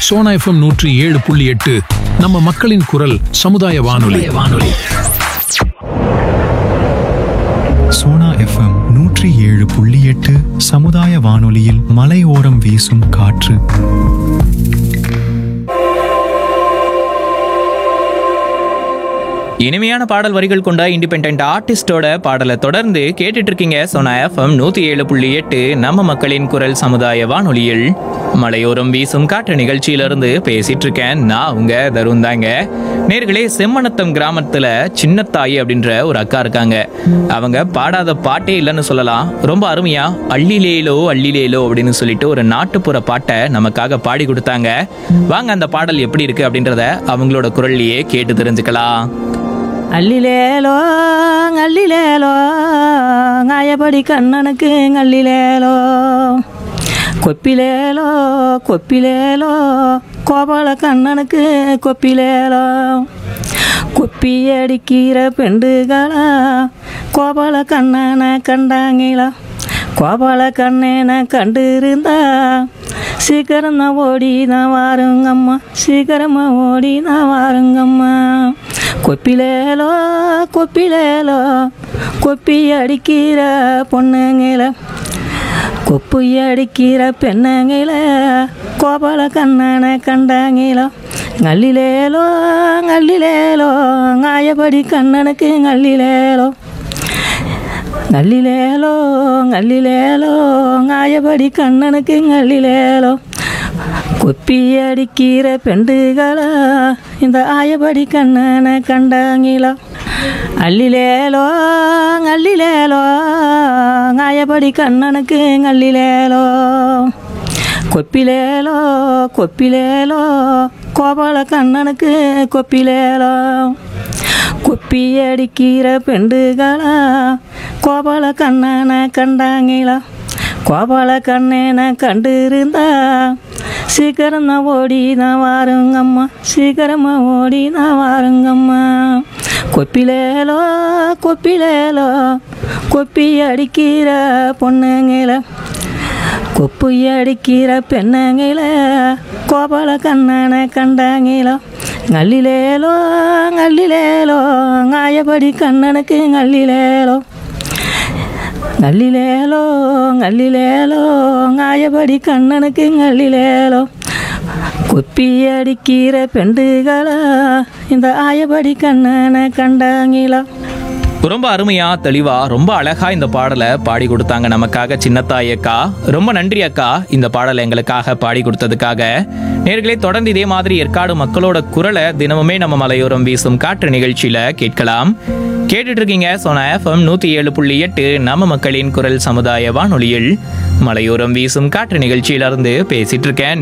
Sona FM நூற்றி ஏழு புள்ளி எட்டு நம்ம மக்களின் குரல் சமுதாய வானொலி வானொலி சோனா எஃப்எம் நூற்றி ஏழு புள்ளி எட்டு சமுதாய வானொலியில் மலையோரம் வீசும் காற்று இனிமையான பாடல் வரிகள் கொண்ட இண்டிபெண்ட் ஆர்டிஸ்டோட பாடலை தொடர்ந்து கேட்டுட்டு இருக்கீங்க சோனா எஃப்எம் நூத்தி ஏழு புள்ளி எட்டு நம்ம மக்களின் குரல் சமுதாய வானொலியில் மலையோரம் வீசும் காற்று நிகழ்ச்சியிலிருந்து பேசிட்டு இருக்கேன் நான் உங்க தருண் தாங்க நேர்களே செம்மணத்தம் கிராமத்துல சின்னத்தாயி அப்படின்ற ஒரு அக்கா இருக்காங்க அவங்க பாடாத பாட்டே இல்லைன்னு சொல்லலாம் ரொம்ப அருமையா அள்ளிலேலோ அள்ளிலேலோ அப்படின்னு சொல்லிட்டு ஒரு நாட்டுப்புற பாட்டை நமக்காக பாடி கொடுத்தாங்க வாங்க அந்த பாடல் எப்படி இருக்கு அப்படின்றத அவங்களோட குரல்லையே கேட்டு தெரிஞ்சுக்கலாம் அள்ளிலேலோ அள்ளிலேலோ ngaயபடி கண்ணனுக்கு அள்ளிலேலோ கொப்பிலேலோ கொப்பிலேலோ கோபால கண்ணனுக்கு கொப்பிலேலோ கொப்பி அடிக்கிற பெண்டுகளா கோபால கண்ணனை கண்டாங்களா கோபால கண்ணனை கண்டிருந்தா சீக்கிரம் தான் ஓடி நான் வாருங்கம்மா சீக்கிரமா ஓடி நான் வாருங்கம்மா கொப்பிலேலோ கொப்பிலேலோ கொப்பி அடிக்கிற பொண்ணுங்கள கொப்பு அடிக்கிற பெண்ணுங்கள கோபால கண்ணனை கண்டாங்களோ ngல்லிலேலோ ngல்லிலேலோ ngaயபடி கண்ணனுக்கு ngல்லிலேலோ ngல்லிலேலோ ngல்லிலேலோ ngaயபடி கண்ணனுக்கு ngல்லிலேலோ கொப்பி அடிக்கிற பெண்டுகளா இந்த ஆயபடி கண்ணனை கண்டாங்களா அள்ளிலேலோ அள்ளிலேலோ ஆயபடி கண்ணனுக்கு அள்ளிலேலோ கொப்பிலேலோ கொப்பிலேலோ கோபால கண்ணனுக்கு கொப்பிலேலோ கொப்பி அடிக்கிற பெண்டுகளா கோபால கண்ணனை கண்டாங்களா கோபால கண்ணனை கண்டிருந்தா சீக்கிரம் தான் ஓடி நான் வாருங்கம்மா சீக்கிரமா ஓடி நான் வாருங்கம்மா கொப்பிலேலோ கொப்பிலேலோ கொப்பி அடிக்கிற பொண்ணுங்கள கொப்பு அடிக்கிற பெண்ணுங்கள கோபால கண்ணனை கண்டாங்களோ ngல்லிலேலோ ngல்லிலேலோ ngaயபடி கண்ணனுக்கு ngல்லிலேலோ ngல்லிலேலோ ngல்லிலேலோ ngaயபடி கண்ணனுக்கு ngல்லிலேலோ கொப்பி அடிக்கிற பெண்டுகளா இந்த ஆயபடி கண்ணனை கண்டாங்களா ரொம்ப அருமையா தெளிவா ரொம்ப அழகா இந்த பாடலை பாடி கொடுத்தாங்க நமக்காக சின்னத்தாய் அக்கா ரொம்ப நன்றி அக்கா இந்த பாடலை எங்களுக்காக பாடி கொடுத்ததுக்காக நேர்களே தொடர்ந்து இதே மாதிரி ஏற்காடு மக்களோட குரலை தினமுமே நம்ம மலையோரம் வீசும் காற்று நிகழ்ச்சியில கேட்கலாம் கேட்டுட்டு இருக்கீங்க சோனா எஃப்எம் நூத்தி ஏழு புள்ளி எட்டு நம்ம மக்களின் குரல் சமுதாய வானொலியில் மலையோரம் வீசும் காற்று நிகழ்ச்சியிலிருந்து பேசிட்டு இருக்கேன்